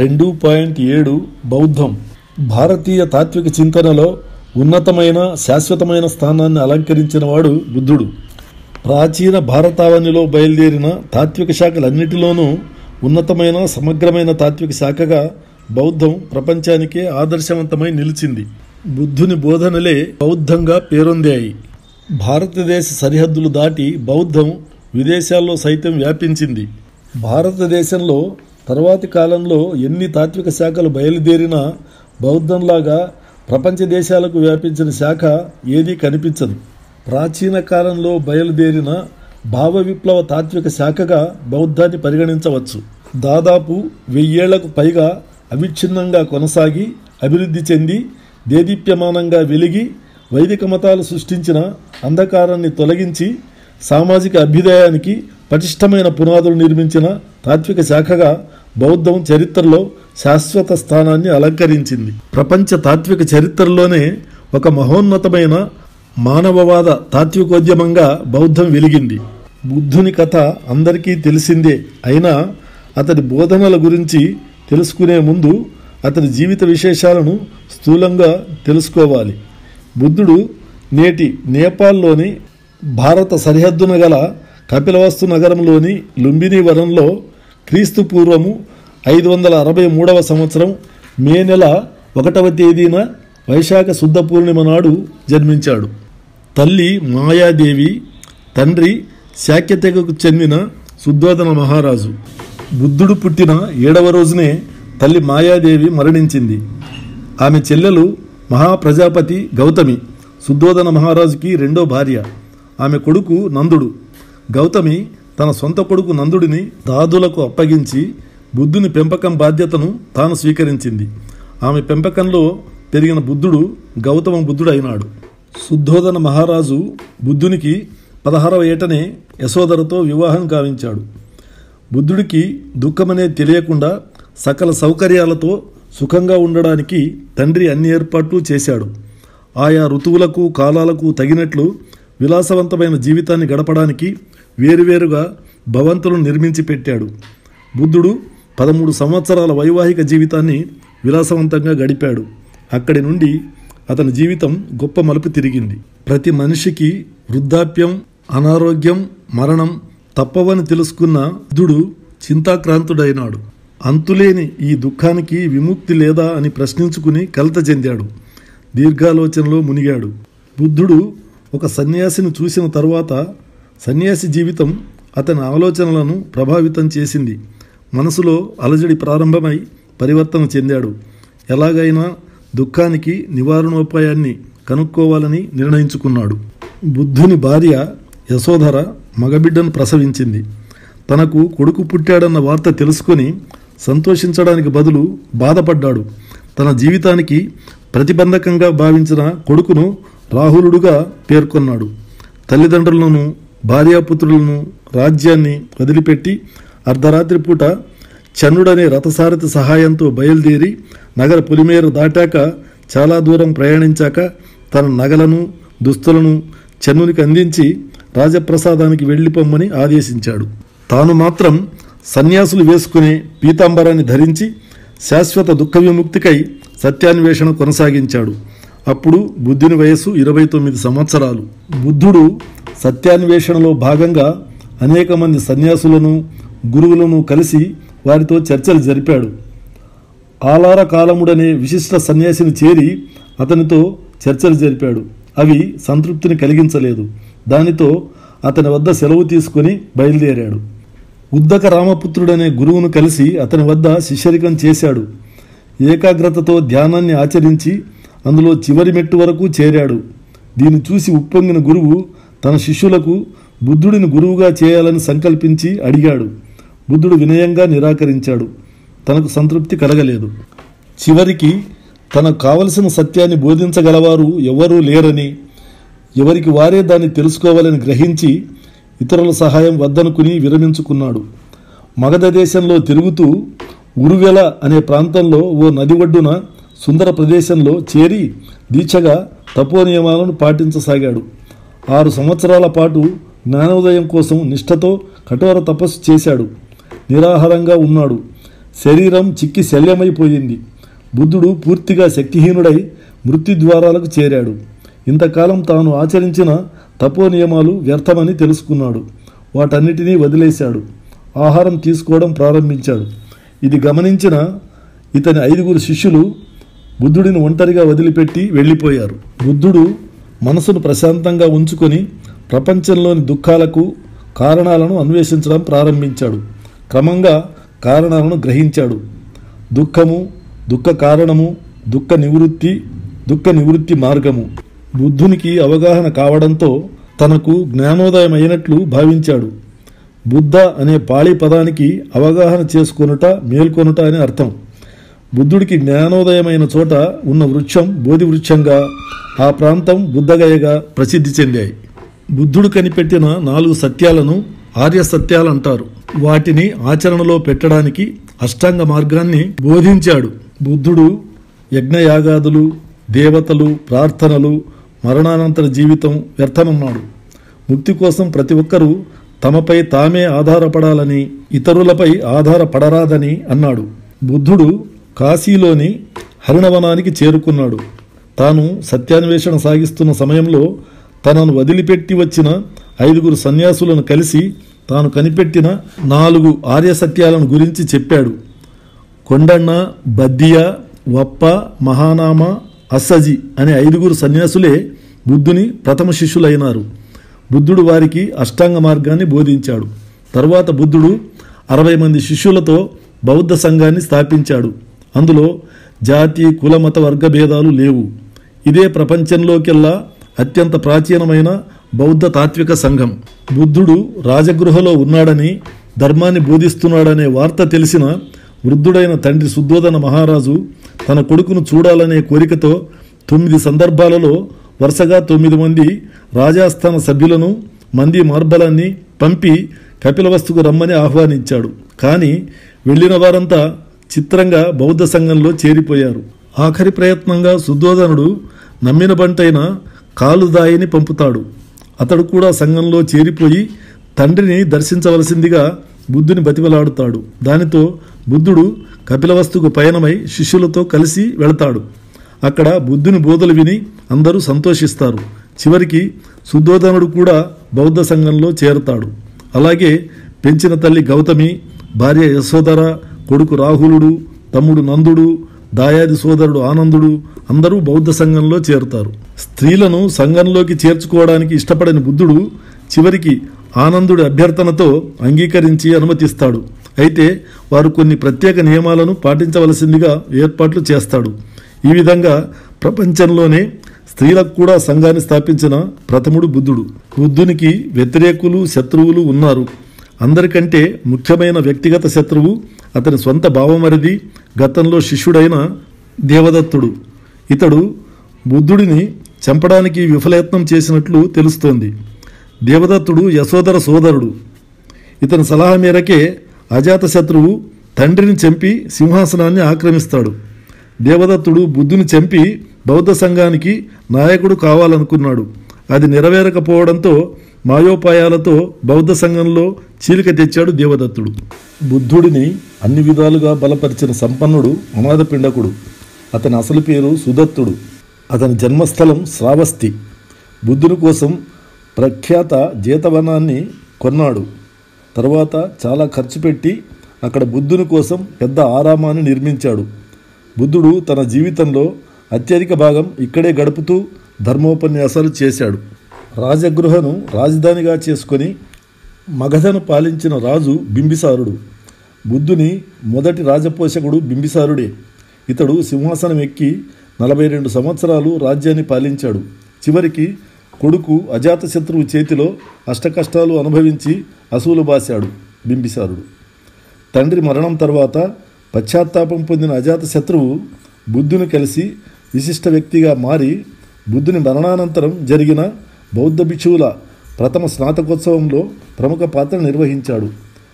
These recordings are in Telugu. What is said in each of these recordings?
రెండు పాయింట్ ఏడు బౌద్ధం భారతీయ తాత్విక చింతనలో ఉన్నతమైన శాశ్వతమైన స్థానాన్ని అలంకరించిన వాడు బుద్ధుడు ప్రాచీన భారతావనిలో బయలుదేరిన తాత్విక శాఖలన్నిటిలోనూ ఉన్నతమైన సమగ్రమైన తాత్విక శాఖగా బౌద్ధం ప్రపంచానికే ఆదర్శవంతమై నిలిచింది బుద్ధుని బోధనలే బౌద్ధంగా పేరొందాయి భారతదేశ సరిహద్దులు దాటి బౌద్ధం విదేశాల్లో సైతం వ్యాపించింది భారతదేశంలో తర్వాతి కాలంలో ఎన్ని తాత్విక శాఖలు బయలుదేరినా బౌద్ధంలాగా ప్రపంచ దేశాలకు వ్యాపించిన శాఖ ఏదీ కనిపించదు ప్రాచీన కాలంలో బయలుదేరిన భావ విప్లవ తాత్విక శాఖగా బౌద్ధాన్ని పరిగణించవచ్చు దాదాపు వెయ్యేళ్లకు పైగా అవిచ్ఛిన్నంగా కొనసాగి అభివృద్ధి చెంది దేదీప్యమానంగా వెలిగి వైదిక మతాలు సృష్టించిన అంధకారాన్ని తొలగించి సామాజిక అభ్యుదయానికి పటిష్టమైన పునాదులు నిర్మించిన తాత్విక శాఖగా బౌద్ధం చరిత్రలో శాశ్వత స్థానాన్ని అలంకరించింది ప్రపంచ తాత్విక చరిత్రలోనే ఒక మహోన్నతమైన మానవవాద తాత్వికోద్యమంగా బౌద్ధం వెలిగింది బుద్ధుని కథ అందరికీ తెలిసిందే అయినా అతడి బోధనల గురించి తెలుసుకునే ముందు అతని జీవిత విశేషాలను స్థూలంగా తెలుసుకోవాలి బుద్ధుడు నేటి నేపాల్లోని భారత సరిహద్దున గల కపిలవస్తు నగరంలోని లుంబిని వనంలో క్రీస్తు పూర్వము ఐదు వందల అరవై మూడవ సంవత్సరం మే నెల ఒకటవ తేదీన వైశాఖ శుద్ధ పూర్ణిమ నాడు జన్మించాడు తల్లి మాయాదేవి తండ్రి శాక్య తెగకు చెందిన శుద్ధోదన మహారాజు బుద్ధుడు పుట్టిన ఏడవ రోజునే తల్లి మాయాదేవి మరణించింది ఆమె చెల్లెలు మహాప్రజాపతి గౌతమి శుద్ధోదన మహారాజుకి రెండో భార్య ఆమె కొడుకు నందుడు గౌతమి తన సొంత కొడుకు నందుడిని దాదులకు అప్పగించి బుద్ధుని పెంపకం బాధ్యతను తాను స్వీకరించింది ఆమె పెంపకంలో పెరిగిన బుద్ధుడు గౌతమ బుద్ధుడు అయినాడు శుద్ధోదన మహారాజు బుద్ధునికి పదహారవ ఏటనే యశోదరతో వివాహం కావించాడు బుద్ధుడికి దుఃఖమనే తెలియకుండా సకల సౌకర్యాలతో సుఖంగా ఉండడానికి తండ్రి అన్ని ఏర్పాట్లు చేశాడు ఆయా ఋతువులకు కాలాలకు తగినట్లు విలాసవంతమైన జీవితాన్ని గడపడానికి వేరువేరుగా భవంతులను నిర్మించి పెట్టాడు బుద్ధుడు పదమూడు సంవత్సరాల వైవాహిక జీవితాన్ని విలాసవంతంగా గడిపాడు అక్కడి నుండి అతని జీవితం గొప్ప మలుపు తిరిగింది ప్రతి మనిషికి వృద్ధాప్యం అనారోగ్యం మరణం తప్పవని తెలుసుకున్న బుద్ధుడు చింతాక్రాంతుడైనాడు అంతులేని ఈ దుఃఖానికి విముక్తి లేదా అని ప్రశ్నించుకుని కలత చెందాడు దీర్ఘాలోచనలో మునిగాడు బుద్ధుడు ఒక సన్యాసిని చూసిన తరువాత సన్యాసి జీవితం అతని ఆలోచనలను ప్రభావితం చేసింది మనసులో అలజడి ప్రారంభమై పరివర్తన చెందాడు ఎలాగైనా దుఃఖానికి నివారణోపాయాన్ని కనుక్కోవాలని నిర్ణయించుకున్నాడు బుద్ధుని భార్య యశోధర మగబిడ్డను ప్రసవించింది తనకు కొడుకు పుట్టాడన్న వార్త తెలుసుకొని సంతోషించడానికి బదులు బాధపడ్డాడు తన జీవితానికి ప్రతిబంధకంగా భావించిన కొడుకును రాహులుడుగా పేర్కొన్నాడు తల్లిదండ్రులను భార్యాపుత్రులను రాజ్యాన్ని వదిలిపెట్టి అర్ధరాత్రి పూట చన్నుడనే రథసారథి సహాయంతో బయలుదేరి నగర పొలిమేర దాటాక చాలా దూరం ప్రయాణించాక తన నగలను దుస్తులను చన్నునికి అందించి రాజప్రసాదానికి వెళ్ళిపోమ్మని ఆదేశించాడు తాను మాత్రం సన్యాసులు వేసుకునే పీతాంబరాన్ని ధరించి శాశ్వత దుఃఖ విముక్తికై సత్యాన్వేషణ కొనసాగించాడు అప్పుడు బుద్ధుని వయస్సు ఇరవై తొమ్మిది సంవత్సరాలు బుద్ధుడు సత్యాన్వేషణలో భాగంగా అనేక మంది సన్యాసులను గురువులను కలిసి వారితో చర్చలు జరిపాడు ఆలార కాలముడనే విశిష్ట సన్యాసిని చేరి అతనితో చర్చలు జరిపాడు అవి సంతృప్తిని కలిగించలేదు దానితో అతని వద్ద సెలవు తీసుకుని బయలుదేరాడు ఉద్దక రామపుత్రుడనే గురువును కలిసి అతని వద్ద శిష్యరికం చేశాడు ఏకాగ్రతతో ధ్యానాన్ని ఆచరించి అందులో చివరి మెట్టు వరకు చేరాడు దీన్ని చూసి ఉప్పొంగిన గురువు తన శిష్యులకు బుద్ధుడిని గురువుగా చేయాలని సంకల్పించి అడిగాడు బుద్ధుడు వినయంగా నిరాకరించాడు తనకు సంతృప్తి కలగలేదు చివరికి తనకు కావలసిన సత్యాన్ని బోధించగలవారు ఎవరూ లేరని ఎవరికి వారే దాన్ని తెలుసుకోవాలని గ్రహించి ఇతరుల సహాయం వద్దనుకుని విరమించుకున్నాడు మగధ దేశంలో తిరుగుతూ ఉరువెల అనే ప్రాంతంలో ఓ నది ఒడ్డున సుందర ప్రదేశంలో చేరి దీక్షగా తపో నియమాలను పాటించసాగాడు ఆరు సంవత్సరాల పాటు జ్ఞానోదయం కోసం నిష్ఠతో కఠోర తపస్సు చేశాడు నిరాహారంగా ఉన్నాడు శరీరం చిక్కి శల్యమైపోయింది బుద్ధుడు పూర్తిగా శక్తిహీనుడై మృత్యుద్వారాలకు చేరాడు ఇంతకాలం తాను ఆచరించిన తపో నియమాలు వ్యర్థమని తెలుసుకున్నాడు వాటన్నిటినీ వదిలేశాడు ఆహారం తీసుకోవడం ప్రారంభించాడు ఇది గమనించిన ఇతని ఐదుగురు శిష్యులు బుద్ధుడిని ఒంటరిగా వదిలిపెట్టి వెళ్ళిపోయారు బుద్ధుడు మనసును ప్రశాంతంగా ఉంచుకొని ప్రపంచంలోని దుఃఖాలకు కారణాలను అన్వేషించడం ప్రారంభించాడు క్రమంగా కారణాలను గ్రహించాడు దుఃఖము దుఃఖ కారణము దుఃఖ నివృత్తి దుఃఖ నివృత్తి మార్గము బుద్ధునికి అవగాహన కావడంతో తనకు జ్ఞానోదయం అయినట్లు భావించాడు బుద్ధ అనే పాళీ పదానికి అవగాహన చేసుకొనుట మేల్కొనుట అని అర్థం బుద్ధుడికి జ్ఞానోదయమైన చోట ఉన్న వృక్షం బోధి వృక్షంగా ఆ ప్రాంతం బుద్ధగయగా ప్రసిద్ధి చెందాయి బుద్ధుడు కనిపెట్టిన నాలుగు సత్యాలను ఆర్య సత్యాలంటారు వాటిని ఆచరణలో పెట్టడానికి అష్టాంగ మార్గాన్ని బోధించాడు బుద్ధుడు యజ్ఞయాగాదులు దేవతలు ప్రార్థనలు మరణానంతర జీవితం వ్యర్థమన్నాడు ముక్తి కోసం ప్రతి ఒక్కరూ తమపై తామే ఆధారపడాలని ఇతరులపై ఆధారపడరాదని అన్నాడు బుద్ధుడు కాశీలోని హరిణవనానికి చేరుకున్నాడు తాను సత్యాన్వేషణ సాగిస్తున్న సమయంలో తనను వదిలిపెట్టి వచ్చిన ఐదుగురు సన్యాసులను కలిసి తాను కనిపెట్టిన నాలుగు ఆర్య సత్యాలను గురించి చెప్పాడు కొండన్న బద్దియ వప్ప మహానామ అస్సజి అనే ఐదుగురు సన్యాసులే బుద్ధుని ప్రథమ శిష్యులైనారు బుద్ధుడు వారికి అష్టాంగ మార్గాన్ని బోధించాడు తరువాత బుద్ధుడు అరవై మంది శిష్యులతో బౌద్ధ సంఘాన్ని స్థాపించాడు అందులో జాతి కుల మత వర్గ భేదాలు లేవు ఇదే ప్రపంచంలోకెల్లా అత్యంత ప్రాచీనమైన బౌద్ధ తాత్విక సంఘం బుద్ధుడు రాజగృహలో ఉన్నాడని ధర్మాన్ని బోధిస్తున్నాడనే వార్త తెలిసిన వృద్ధుడైన తండ్రి శుద్ధోదన మహారాజు తన కొడుకును చూడాలనే కోరికతో తొమ్మిది సందర్భాలలో వరుసగా తొమ్మిది మంది రాజాస్థాన సభ్యులను మంది మార్బలాన్ని పంపి కపిలవస్తుకు రమ్మని ఆహ్వానించాడు కానీ వెళ్ళిన వారంతా చిత్రంగా బౌద్ధ సంఘంలో చేరిపోయారు ఆఖరి ప్రయత్నంగా శుద్ధోదనుడు నమ్మిన బంటైన కాలుదాయిని పంపుతాడు అతడు కూడా సంఘంలో చేరిపోయి తండ్రిని దర్శించవలసిందిగా బుద్ధుని బతిమలాడుతాడు దానితో బుద్ధుడు కపిలవస్తుకు పయనమై శిష్యులతో కలిసి వెళతాడు అక్కడ బుద్ధుని బోధలు విని అందరూ సంతోషిస్తారు చివరికి శుద్ధోదనుడు కూడా బౌద్ధ సంఘంలో చేరతాడు అలాగే పెంచిన తల్లి గౌతమి భార్య యశోధర కొడుకు రాహులుడు తమ్ముడు నందుడు దాయాది సోదరుడు ఆనందుడు అందరూ బౌద్ధ సంఘంలో చేరుతారు స్త్రీలను సంఘంలోకి చేర్చుకోవడానికి ఇష్టపడని బుద్ధుడు చివరికి ఆనందుడి అభ్యర్థనతో అంగీకరించి అనుమతిస్తాడు అయితే వారు కొన్ని ప్రత్యేక నియమాలను పాటించవలసిందిగా ఏర్పాట్లు చేస్తాడు ఈ విధంగా ప్రపంచంలోనే స్త్రీలకు కూడా సంఘాన్ని స్థాపించిన ప్రథముడు బుద్ధుడు బుద్ధునికి వ్యతిరేకులు శత్రువులు ఉన్నారు అందరికంటే ముఖ్యమైన వ్యక్తిగత శత్రువు అతని సొంత భావమరిది గతంలో శిష్యుడైన దేవదత్తుడు ఇతడు బుద్ధుడిని చంపడానికి విఫలయత్నం చేసినట్లు తెలుస్తోంది దేవదత్తుడు యశోదర సోదరుడు ఇతని సలహా మేరకే అజాతశత్రువు తండ్రిని చంపి సింహాసనాన్ని ఆక్రమిస్తాడు దేవదత్తుడు బుద్ధుని చంపి బౌద్ధ సంఘానికి నాయకుడు కావాలనుకున్నాడు అది నెరవేరకపోవడంతో మాయోపాయాలతో బౌద్ధ సంఘంలో చీలిక తెచ్చాడు దేవదత్తుడు బుద్ధుడిని అన్ని విధాలుగా బలపరిచిన సంపన్నుడు అనాథపిండకుడు అతని అసలు పేరు సుదత్తుడు అతని జన్మస్థలం శ్రావస్తి బుద్ధుని కోసం ప్రఖ్యాత జీతవనాన్ని కొన్నాడు తర్వాత చాలా ఖర్చు పెట్టి అక్కడ బుద్ధుని కోసం పెద్ద ఆరామాన్ని నిర్మించాడు బుద్ధుడు తన జీవితంలో అత్యధిక భాగం ఇక్కడే గడుపుతూ ధర్మోపన్యాసాలు చేశాడు రాజగృహను రాజధానిగా చేసుకొని మగధను పాలించిన రాజు బింబిసారుడు బుద్ధుని మొదటి రాజపోషకుడు బింబిసారుడే ఇతడు సింహాసనం ఎక్కి నలభై రెండు సంవత్సరాలు రాజ్యాన్ని పాలించాడు చివరికి కొడుకు అజాతశత్రువు చేతిలో అష్టకష్టాలు అనుభవించి అసూలు బాశాడు బింబిసారుడు తండ్రి మరణం తర్వాత పశ్చాత్తాపం పొందిన అజాతశత్రువు బుద్ధుని కలిసి విశిష్ట వ్యక్తిగా మారి బుద్ధుని మరణానంతరం జరిగిన బౌద్ధ భిక్షువుల ప్రథమ స్నాతకోత్సవంలో ప్రముఖ పాత్ర నిర్వహించాడు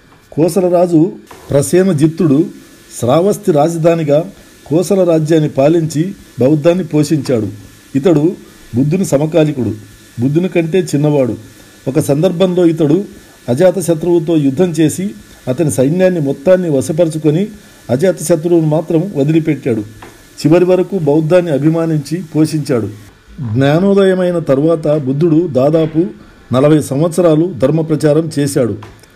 కోసలరాజు ప్రసేనజిత్తుడు శ్రావస్తి రాజధానిగా కోసల రాజ్యాన్ని పాలించి బౌద్ధాన్ని పోషించాడు ఇతడు బుద్ధుని సమకాలికుడు బుద్ధుని కంటే చిన్నవాడు ఒక సందర్భంలో ఇతడు అజాత శత్రువుతో యుద్ధం చేసి అతని సైన్యాన్ని మొత్తాన్ని వశపరుచుకొని అజాతశత్రువును మాత్రం వదిలిపెట్టాడు చివరి వరకు బౌద్ధాన్ని అభిమానించి పోషించాడు జ్ఞానోదయమైన తరువాత బుద్ధుడు దాదాపు నలభై సంవత్సరాలు ధర్మ ప్రచారం చేశాడు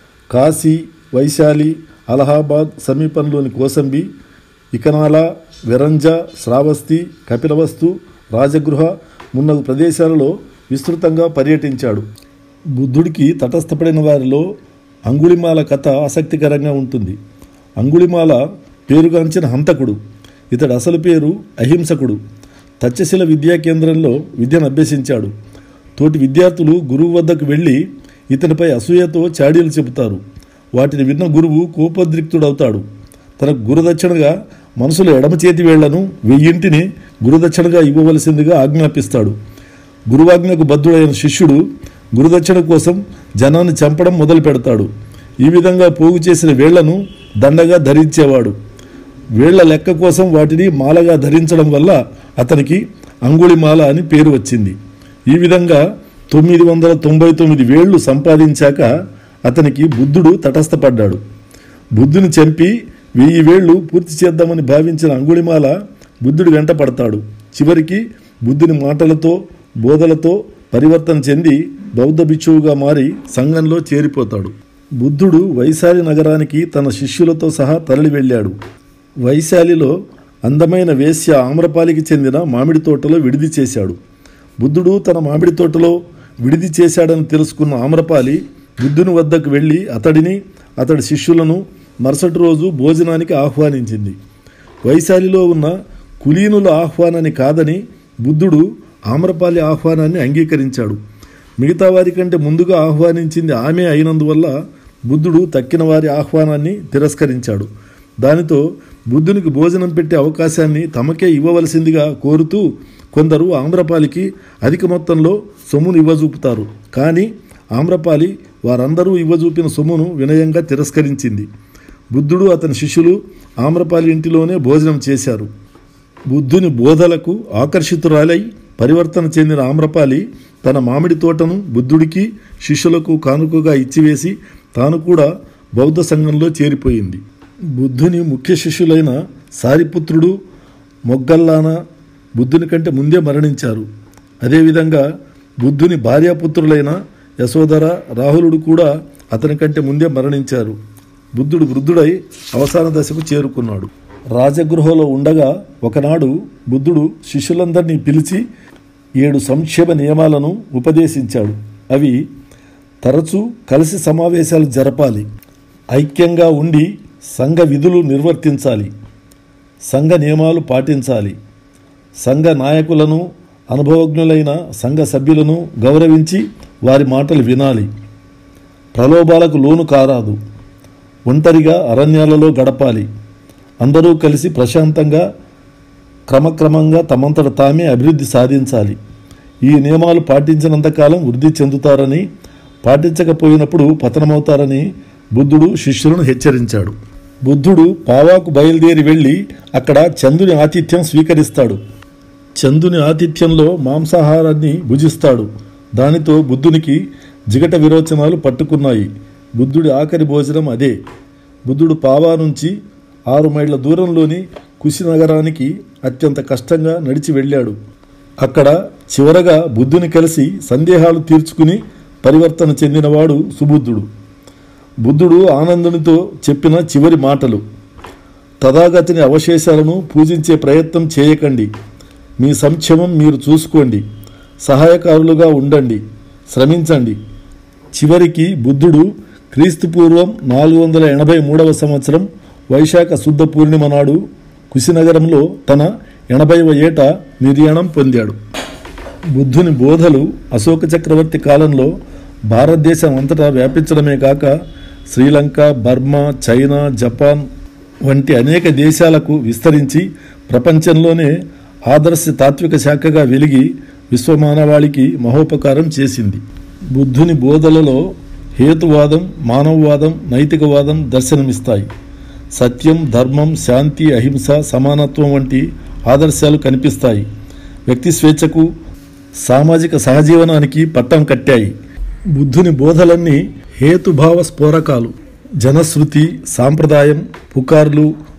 కాశీ వైశాలి అలహాబాద్ సమీపంలోని కోసంబి ఇకనాల వెరంజ శ్రావస్తి కపిలవస్తు రాజగృహ మున్నగు ప్రదేశాలలో విస్తృతంగా పర్యటించాడు బుద్ధుడికి తటస్థపడిన వారిలో అంగుళిమాల కథ ఆసక్తికరంగా ఉంటుంది అంగుళిమాల పేరుగాంచిన హంతకుడు ఇతడు అసలు పేరు అహింసకుడు తచ్చశిల విద్యా కేంద్రంలో విద్యను అభ్యసించాడు తోటి విద్యార్థులు గురువు వద్దకు వెళ్ళి ఇతనిపై అసూయతో చాడీలు చెబుతారు వాటిని విన్న గురువు కోపోద్రిక్తుడవుతాడు తనకు గురుదక్షిణగా మనసులో ఎడమ చేతి వేళ్లను వెయ్యింటిని గురుదక్షిణగా ఇవ్వవలసిందిగా ఆజ్ఞాపిస్తాడు గురువాజ్ఞకు బద్ధుడైన శిష్యుడు గురుదక్షిణ కోసం జనాన్ని చంపడం మొదలు పెడతాడు ఈ విధంగా పోగు చేసిన వేళ్లను దండగా ధరించేవాడు వేళ్ల లెక్క కోసం వాటిని మాలగా ధరించడం వల్ల అతనికి అంగుళిమాల అని పేరు వచ్చింది ఈ విధంగా తొమ్మిది వందల తొంభై తొమ్మిది వేళ్లు సంపాదించాక అతనికి బుద్ధుడు తటస్థపడ్డాడు బుద్ధుని చంపి వెయ్యి వేళ్లు పూర్తి చేద్దామని భావించిన అంగుళిమాల బుద్ధుడి వెంట పడతాడు చివరికి బుద్ధుని మాటలతో బోధలతో పరివర్తన చెంది బౌద్ధ భిక్షువుగా మారి సంఘంలో చేరిపోతాడు బుద్ధుడు వైశాలి నగరానికి తన శిష్యులతో సహా తరలి వెళ్ళాడు వైశాలిలో అందమైన వేశ్య ఆమ్రపాలికి చెందిన మామిడి తోటలో విడిది చేశాడు బుద్ధుడు తన మామిడి తోటలో విడిది చేశాడని తెలుసుకున్న ఆమ్రపాలి బుద్ధుని వద్దకు వెళ్ళి అతడిని అతడి శిష్యులను మరుసటి రోజు భోజనానికి ఆహ్వానించింది వైశాలిలో ఉన్న కులీనుల ఆహ్వానాన్ని కాదని బుద్ధుడు ఆమ్రపాలి ఆహ్వానాన్ని అంగీకరించాడు మిగతా వారి కంటే ముందుగా ఆహ్వానించింది ఆమె అయినందువల్ల బుద్ధుడు తక్కిన వారి ఆహ్వానాన్ని తిరస్కరించాడు దానితో బుద్ధునికి భోజనం పెట్టే అవకాశాన్ని తమకే ఇవ్వవలసిందిగా కోరుతూ కొందరు ఆమ్రపాలికి అధిక మొత్తంలో సొమ్మును ఇవ్వజూపుతారు కానీ ఆమ్రపాలి వారందరూ ఇవ్వజూపిన సొమ్మును వినయంగా తిరస్కరించింది బుద్ధుడు అతని శిష్యులు ఆమ్రపాలి ఇంటిలోనే భోజనం చేశారు బుద్ధుని బోధలకు ఆకర్షితురాలై పరివర్తన చెందిన ఆమ్రపాలి తన మామిడి తోటను బుద్ధుడికి శిష్యులకు కానుకగా ఇచ్చివేసి తాను కూడా బౌద్ధ సంఘంలో చేరిపోయింది బుద్ధుని ముఖ్య శిష్యులైన సారిపుత్రుడు మొగ్గల్లాన బుద్ధుని కంటే ముందే మరణించారు అదేవిధంగా బుద్ధుని భార్యాపుత్రులైన యశోధర రాహులుడు కూడా అతని కంటే ముందే మరణించారు బుద్ధుడు వృద్ధుడై అవసాన దశకు చేరుకున్నాడు రాజగృహలో ఉండగా ఒకనాడు బుద్ధుడు శిష్యులందరినీ పిలిచి ఏడు సంక్షేమ నియమాలను ఉపదేశించాడు అవి తరచూ కలిసి సమావేశాలు జరపాలి ఐక్యంగా ఉండి సంఘ విధులు నిర్వర్తించాలి సంఘ నియమాలు పాటించాలి సంఘ నాయకులను అనుభవజ్ఞులైన సంఘ సభ్యులను గౌరవించి వారి మాటలు వినాలి ప్రలోభాలకు లోను కారాదు ఒంటరిగా అరణ్యాలలో గడపాలి అందరూ కలిసి ప్రశాంతంగా క్రమక్రమంగా తమంతట తామే అభివృద్ధి సాధించాలి ఈ నియమాలు పాటించినంతకాలం వృద్ధి చెందుతారని పాటించకపోయినప్పుడు పతనమవుతారని బుద్ధుడు శిష్యులను హెచ్చరించాడు బుద్ధుడు పావాకు బయలుదేరి వెళ్ళి అక్కడ చందుని ఆతిథ్యం స్వీకరిస్తాడు చందుని ఆతిథ్యంలో మాంసాహారాన్ని భుజిస్తాడు దానితో బుద్ధునికి జిగట విరోచనాలు పట్టుకున్నాయి బుద్ధుడి ఆఖరి భోజనం అదే బుద్ధుడు పావా నుంచి ఆరు మైళ్ళ దూరంలోని కుశినగరానికి అత్యంత కష్టంగా నడిచి వెళ్ళాడు అక్కడ చివరగా బుద్ధుని కలిసి సందేహాలు తీర్చుకుని పరివర్తన చెందినవాడు సుబుద్ధుడు బుద్ధుడు ఆనందునితో చెప్పిన చివరి మాటలు తథాగతిని అవశేషాలను పూజించే ప్రయత్నం చేయకండి మీ సంక్షేమం మీరు చూసుకోండి సహాయకారులుగా ఉండండి శ్రమించండి చివరికి బుద్ధుడు క్రీస్తుపూర్వం నాలుగు వందల ఎనభై మూడవ సంవత్సరం వైశాఖ శుద్ధ పూర్ణిమ నాడు కుశినగరంలో తన ఎనభైవ ఏట నిర్యాణం పొందాడు బుద్ధుని బోధలు అశోక చక్రవర్తి కాలంలో భారతదేశం అంతటా వ్యాపించడమే కాక శ్రీలంక బర్మా చైనా జపాన్ వంటి అనేక దేశాలకు విస్తరించి ప్రపంచంలోనే ఆదర్శ తాత్విక శాఖగా వెలిగి విశ్వమానవాళికి మహోపకారం చేసింది బుద్ధుని బోధలలో హేతువాదం మానవవాదం నైతికవాదం దర్శనమిస్తాయి సత్యం ధర్మం శాంతి అహింస సమానత్వం వంటి ఆదర్శాలు కనిపిస్తాయి వ్యక్తి స్వేచ్ఛకు సామాజిక సహజీవనానికి పట్టం కట్టాయి బుద్ధుని బోధలన్నీ హేతుభావ స్ఫోరకాలు జనశ్రుతి సాంప్రదాయం పుకార్లు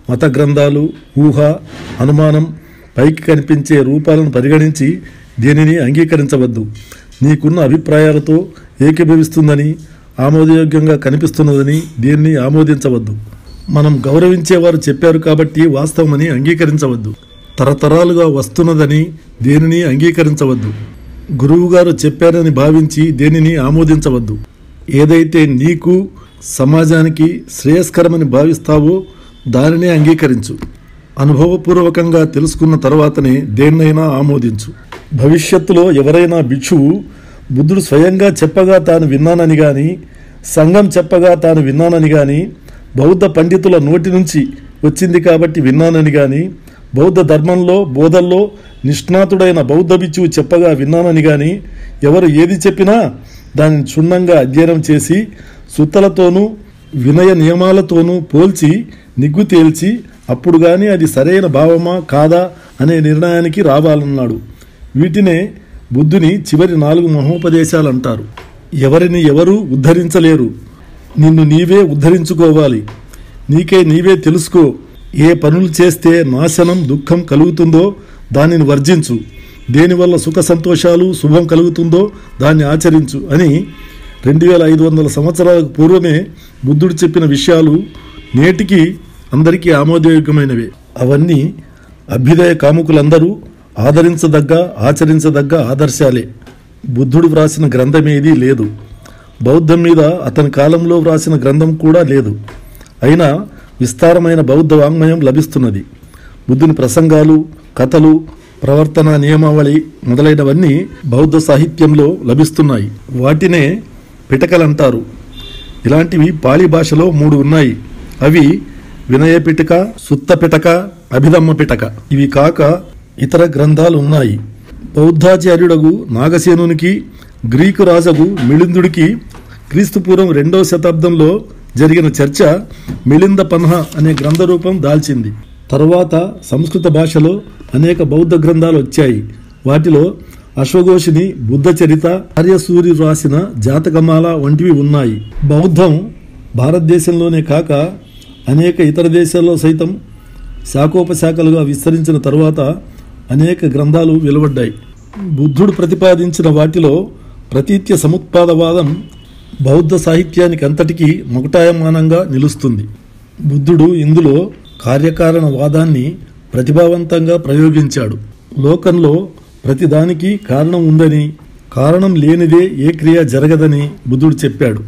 మత గ్రంథాలు ఊహ అనుమానం పైకి కనిపించే రూపాలను పరిగణించి దేనిని అంగీకరించవద్దు నీకున్న అభిప్రాయాలతో ఏకీభవిస్తుందని ఆమోదయోగ్యంగా కనిపిస్తున్నదని దీన్ని ఆమోదించవద్దు మనం గౌరవించేవారు చెప్పారు కాబట్టి వాస్తవమని అంగీకరించవద్దు తరతరాలుగా వస్తున్నదని దేనిని అంగీకరించవద్దు గురువుగారు చెప్పారని భావించి దేనిని ఆమోదించవద్దు ఏదైతే నీకు సమాజానికి శ్రేయస్కరమని భావిస్తావో దానినే అంగీకరించు అనుభవపూర్వకంగా తెలుసుకున్న తర్వాతనే దేన్నైనా ఆమోదించు భవిష్యత్తులో ఎవరైనా భిక్షువు బుద్ధుడు స్వయంగా చెప్పగా తాను విన్నానని గాని సంఘం చెప్పగా తాను విన్నానని గాని బౌద్ధ పండితుల నోటి నుంచి వచ్చింది కాబట్టి విన్నానని గాని బౌద్ధ ధర్మంలో బోధల్లో నిష్ణాతుడైన బౌద్ధ భిక్షువు చెప్పగా విన్నానని గాని ఎవరు ఏది చెప్పినా దానిని క్షుణ్ణంగా అధ్యయనం చేసి సుత్తలతోనూ వినయ నియమాలతోనూ పోల్చి నిగ్గు తేల్చి అప్పుడు కానీ అది సరైన భావమా కాదా అనే నిర్ణయానికి రావాలన్నాడు వీటినే బుద్ధుని చివరి నాలుగు మహోపదేశాలు అంటారు ఎవరిని ఎవరూ ఉద్ధరించలేరు నిన్ను నీవే ఉద్ధరించుకోవాలి నీకే నీవే తెలుసుకో ఏ పనులు చేస్తే నాశనం దుఃఖం కలుగుతుందో దానిని వర్జించు దేనివల్ల సుఖ సంతోషాలు శుభం కలుగుతుందో దాన్ని ఆచరించు అని రెండు వేల ఐదు వందల సంవత్సరాలకు పూర్వమే బుద్ధుడు చెప్పిన విషయాలు నేటికి అందరికీ ఆమోదయోగ్యమైనవే అవన్నీ అభ్యుదయ కాముకులందరూ ఆదరించదగ్గ ఆచరించదగ్గ ఆదర్శాలే బుద్ధుడు వ్రాసిన గ్రంథమేదీ లేదు బౌద్ధం మీద అతని కాలంలో వ్రాసిన గ్రంథం కూడా లేదు అయినా విస్తారమైన బౌద్ధ వాంగ్మయం లభిస్తున్నది బుద్ధుని ప్రసంగాలు కథలు ప్రవర్తన నియమావళి మొదలైనవన్నీ బౌద్ధ సాహిత్యంలో లభిస్తున్నాయి వాటినే పిటకలంటారు ఇలాంటివి పాళీ భాషలో మూడు ఉన్నాయి అవి వినయ పిటక సుత్త పిటక అభిధమ్మ పిటక ఇవి కాక ఇతర గ్రంథాలు ఉన్నాయి బౌద్ధాచార్యుడగు నాగసేనునికి గ్రీకు రాజగు మిళిందుడికి క్రీస్తుపూర్వం రెండవ శతాబ్దంలో జరిగిన చర్చ మిళింద పన్హ అనే గ్రంథ రూపం దాల్చింది తరువాత సంస్కృత భాషలో అనేక బౌద్ధ గ్రంథాలు వచ్చాయి వాటిలో అశ్వఘోషిని బుద్ధ చరిత ఆర్యసూరి రాసిన జాతకమాల వంటివి ఉన్నాయి బౌద్ధం భారతదేశంలోనే కాక అనేక ఇతర దేశాల్లో సైతం శాఖోపశాఖలుగా విస్తరించిన తరువాత అనేక గ్రంథాలు వెలువడ్డాయి బుద్ధుడు ప్రతిపాదించిన వాటిలో ప్రతీత్య సముత్పాదవాదం బౌద్ధ సాహిత్యానికి అంతటికీ మొకటాయమానంగా నిలుస్తుంది బుద్ధుడు ఇందులో కార్యకారణ వాదాన్ని ప్రతిభావంతంగా ప్రయోగించాడు లోకంలో ప్రతిదానికి కారణం ఉందని కారణం లేనిదే ఏ క్రియ జరగదని బుద్ధుడు చెప్పాడు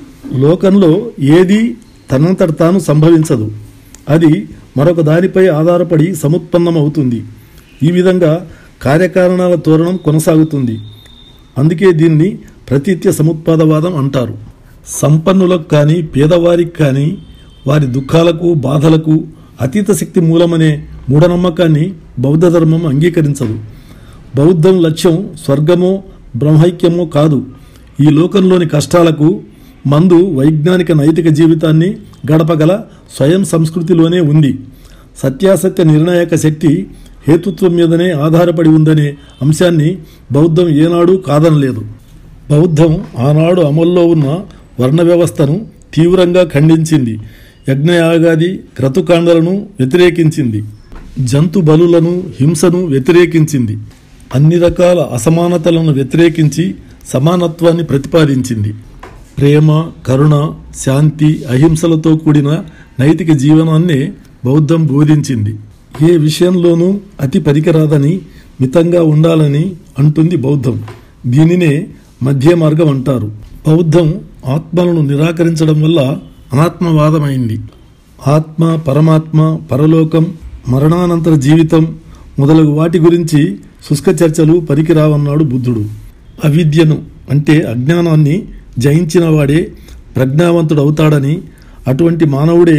లోకంలో ఏది తనంతట తాను సంభవించదు అది మరొక దానిపై ఆధారపడి సముత్పన్నమవుతుంది ఈ విధంగా కార్యకారణాల తోరణం కొనసాగుతుంది అందుకే దీన్ని ప్రతీత్య సముత్పాదవాదం అంటారు సంపన్నులకు కానీ పేదవారికి కానీ వారి దుఃఖాలకు బాధలకు అతీత శక్తి మూలమనే మూఢనమ్మకాన్ని బౌద్ధ ధర్మం అంగీకరించదు బౌద్ధం లక్ష్యం స్వర్గమో బ్రహ్మైక్యమో కాదు ఈ లోకంలోని కష్టాలకు మందు వైజ్ఞానిక నైతిక జీవితాన్ని గడపగల స్వయం సంస్కృతిలోనే ఉంది సత్యాసత్య నిర్ణాయక శక్తి హేతుత్వం మీదనే ఆధారపడి ఉందనే అంశాన్ని బౌద్ధం ఏనాడు కాదనలేదు బౌద్ధం ఆనాడు అమల్లో ఉన్న వర్ణ వ్యవస్థను తీవ్రంగా ఖండించింది యజ్ఞయాగాది క్రతుకాండలను వ్యతిరేకించింది జంతు బలులను హింసను వ్యతిరేకించింది అన్ని రకాల అసమానతలను వ్యతిరేకించి సమానత్వాన్ని ప్రతిపాదించింది ప్రేమ కరుణ శాంతి అహింసలతో కూడిన నైతిక జీవనాన్నే బౌద్ధం బోధించింది ఏ విషయంలోనూ అతి పనికిరాదని మితంగా ఉండాలని అంటుంది బౌద్ధం దీనినే మధ్య మార్గం అంటారు బౌద్ధం ఆత్మలను నిరాకరించడం వల్ల అనాత్మవాదమైంది ఆత్మ పరమాత్మ పరలోకం మరణానంతర జీవితం మొదలగు వాటి గురించి శుష్క చర్చలు పనికిరావన్నాడు బుద్ధుడు అవిద్యను అంటే అజ్ఞానాన్ని జయించిన వాడే ప్రజ్ఞావంతుడవుతాడని అటువంటి మానవుడే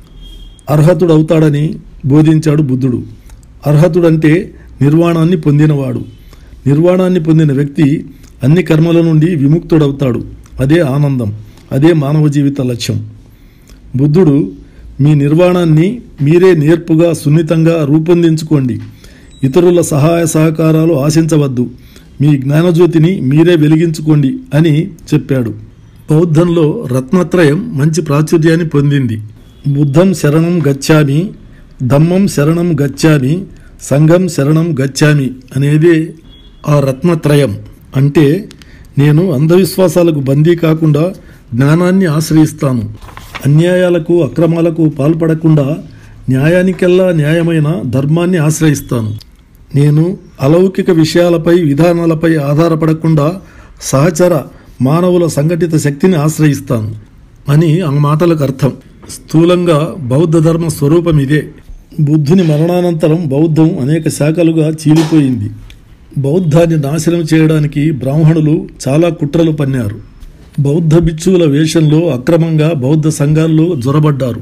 అర్హతుడవుతాడని బోధించాడు బుద్ధుడు అర్హతుడంటే నిర్వాణాన్ని పొందినవాడు నిర్వాణాన్ని పొందిన వ్యక్తి అన్ని కర్మల నుండి విముక్తుడవుతాడు అదే ఆనందం అదే మానవ జీవిత లక్ష్యం బుద్ధుడు మీ నిర్వాణాన్ని మీరే నేర్పుగా సున్నితంగా రూపొందించుకోండి ఇతరుల సహాయ సహకారాలు ఆశించవద్దు మీ జ్ఞానజ్యోతిని మీరే వెలిగించుకోండి అని చెప్పాడు బౌద్ధంలో రత్నత్రయం మంచి ప్రాచుర్యాన్ని పొందింది బుద్ధం శరణం గచ్చామి ధమ్మం శరణం గచ్చామి సంఘం శరణం గచ్చామి అనేది ఆ రత్నత్రయం అంటే నేను అంధవిశ్వాసాలకు బందీ కాకుండా జ్ఞానాన్ని ఆశ్రయిస్తాను అన్యాయాలకు అక్రమాలకు పాల్పడకుండా న్యాయానికెల్లా న్యాయమైన ధర్మాన్ని ఆశ్రయిస్తాను నేను అలౌకిక విషయాలపై విధానాలపై ఆధారపడకుండా సహచర మానవుల సంఘటిత శక్తిని ఆశ్రయిస్తాను అని ఆ మాటలకు అర్థం స్థూలంగా బౌద్ధ ధర్మ స్వరూపం ఇదే బుద్ధుని మరణానంతరం బౌద్ధం అనేక శాఖలుగా చీలిపోయింది బౌద్ధాన్ని నాశనం చేయడానికి బ్రాహ్మణులు చాలా కుట్రలు పన్నారు బౌద్ధ భిక్షువుల వేషంలో అక్రమంగా బౌద్ధ సంఘాల్లో జొరబడ్డారు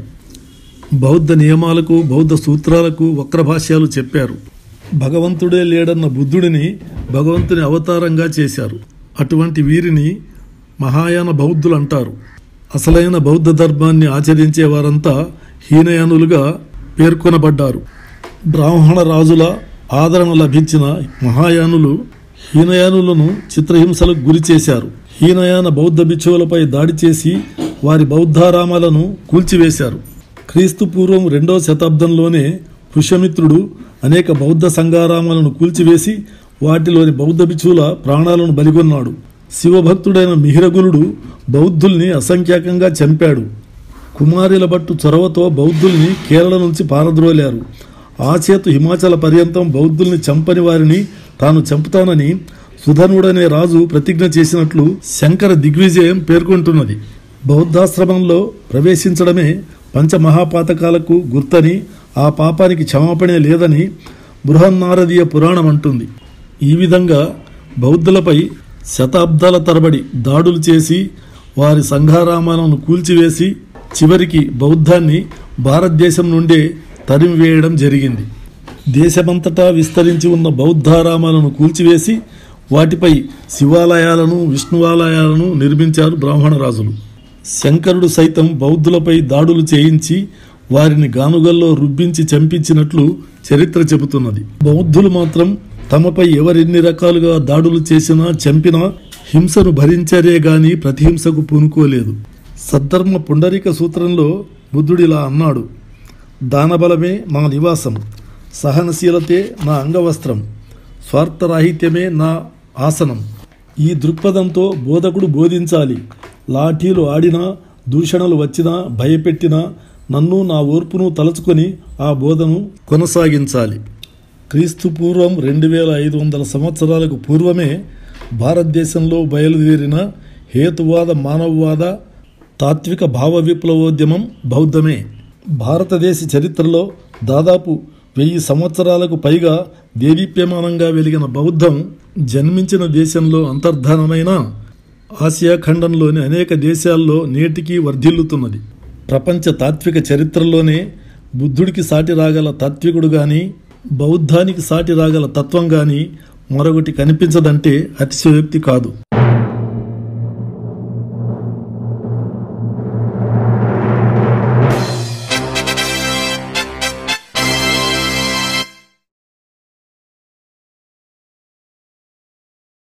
బౌద్ధ నియమాలకు బౌద్ధ సూత్రాలకు వక్రభాష్యాలు చెప్పారు భగవంతుడే లేడన్న బుద్ధుడిని భగవంతుని అవతారంగా చేశారు అటువంటి వీరిని మహాయాన బౌద్ధులు అంటారు అసలైన బౌద్ధ ధర్మాన్ని ఆచరించే వారంతా హీనయానులుగా పేర్కొనబడ్డారు బ్రాహ్మణ రాజుల ఆదరణ లభించిన మహాయానులు హీనయానులను చిత్రహింసలకు గురి చేశారు హీనయాన బౌద్ధ భిక్షువులపై దాడి చేసి వారి బౌద్ధారామాలను కూల్చివేశారు క్రీస్తు పూర్వం రెండవ శతాబ్దంలోనే పుష్యమిత్రుడు అనేక బౌద్ధ సంఘారామాలను కూల్చివేసి వాటిలోని బౌద్ధ భిక్షువుల ప్రాణాలను బలిగొన్నాడు శివభక్తుడైన మిహిరగులుడు బౌద్ధుల్ని అసంఖ్యాకంగా చంపాడు కుమారుల బట్టు చొరవతో బౌద్ధుల్ని కేరళ నుంచి పారద్రోలారు ఆచేతు హిమాచల పర్యంతం బౌద్ధుల్ని చంపని వారిని తాను చంపుతానని సుధనుడనే రాజు ప్రతిజ్ఞ చేసినట్లు శంకర దిగ్విజయం పేర్కొంటున్నది బౌద్ధాశ్రమంలో ప్రవేశించడమే పంచమహాపాతకాలకు గుర్తని ఆ పాపానికి క్షమాపణే లేదని బృహన్నారదీయ పురాణం అంటుంది ఈ విధంగా బౌద్ధులపై శతాబ్దాల తరబడి దాడులు చేసి వారి సంఘారామాలను కూల్చివేసి చివరికి బౌద్ధాన్ని భారతదేశం నుండే తరిమివేయడం జరిగింది దేశమంతటా విస్తరించి ఉన్న బౌద్ధారామాలను కూల్చివేసి వాటిపై శివాలయాలను విష్ణువాలయాలను నిర్మించారు బ్రాహ్మణ రాజులు శంకరుడు సైతం బౌద్ధులపై దాడులు చేయించి వారిని గానుగల్లో రుబ్బించి చంపించినట్లు చరిత్ర చెబుతున్నది బౌద్ధులు మాత్రం తమపై ఎవరెన్ని రకాలుగా దాడులు చేసినా చంపినా హింసను భరించారే గాని ప్రతిహింసకు పూనుకోలేదు సద్ధర్మ పుండరీక సూత్రంలో బుద్ధుడిలా అన్నాడు దానబలమే నా నివాసం సహనశీలతే నా అంగవస్త్రం స్వార్థరాహిత్యమే నా ఆసనం ఈ దృక్పథంతో బోధకుడు బోధించాలి లాఠీలు ఆడినా దూషణలు వచ్చినా భయపెట్టినా నన్ను నా ఓర్పును తలుచుకొని ఆ బోధను కొనసాగించాలి క్రీస్తు పూర్వం రెండు వేల ఐదు వందల సంవత్సరాలకు పూర్వమే భారతదేశంలో బయలుదేరిన హేతువాద మానవవాద తాత్విక భావ విప్లవోద్యమం బౌద్ధమే భారతదేశ చరిత్రలో దాదాపు వెయ్యి సంవత్సరాలకు పైగా దేదీప్యమానంగా వెలిగిన బౌద్ధం జన్మించిన దేశంలో అంతర్ధానమైన ఆసియా ఖండంలోని అనేక దేశాల్లో నేటికీ వర్ధిల్లుతున్నది ప్రపంచ తాత్విక చరిత్రలోనే బుద్ధుడికి సాటి రాగల తాత్వికుడు గాని బౌద్ధానికి సాటి రాగల తత్వం గాని మరొకటి కనిపించదంటే అతిశయోక్తి కాదు